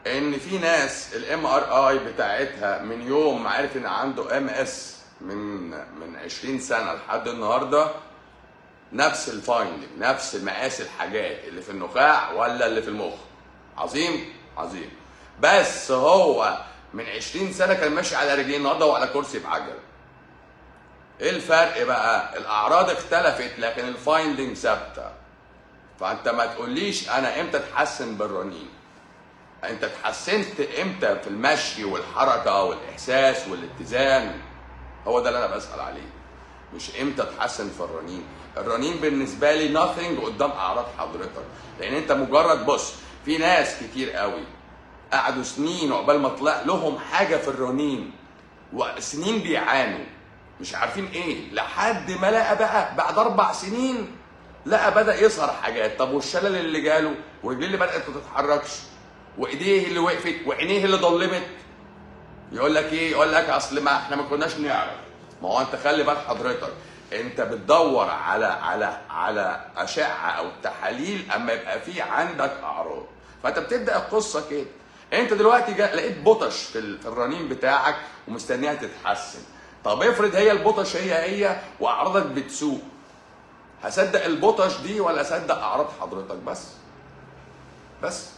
ان في ناس الام ار اي بتاعتها من يوم ما عرف ان عنده ام اس من من 20 سنه لحد النهارده نفس الفايندنج نفس مقاس الحاجات اللي في النخاع ولا اللي في المخ عظيم عظيم بس هو من 20 سنه كان ماشي على رجلين النهارده هو على كرسي بعجل ايه الفرق بقى الاعراض اختلفت لكن الفايندنج ثابته فانت ما تقوليش انا امتى اتحسن بالرنين انت اتحسنت امتى في المشي والحركه والاحساس والاتزان هو ده اللي انا بسال عليه مش امتى اتحسن في الرنين الرنين بالنسبه لي nothing قدام اعراض حضرتك لان انت مجرد بص في ناس كتير قوي قعدوا سنين عقبال ما طلع لهم حاجه في الرنين وسنين بيعانوا مش عارفين ايه لحد ما لقى بقى بعد اربع سنين لقى بدا يظهر حاجات طب والشلل اللي جاله ورجليه اللي بدات ما تتحركش وايديه اللي وقفت وعينيه اللي ضلمت يقول لك ايه يقول لك اصل ما احنا ما كناش نعرف ما هو انت خلي بال حضرتك انت بتدور على على على اشعه او تحاليل اما يبقى في عندك اعراض فانت بتبدا القصه كده انت دلوقتي جا لقيت بطش في, ال- في الرنين بتاعك ومستنيها تتحسن طب افرض هي البطش هي هي واعراضك بتسوء هصدق البطش دي ولا اصدق اعراض حضرتك بس بس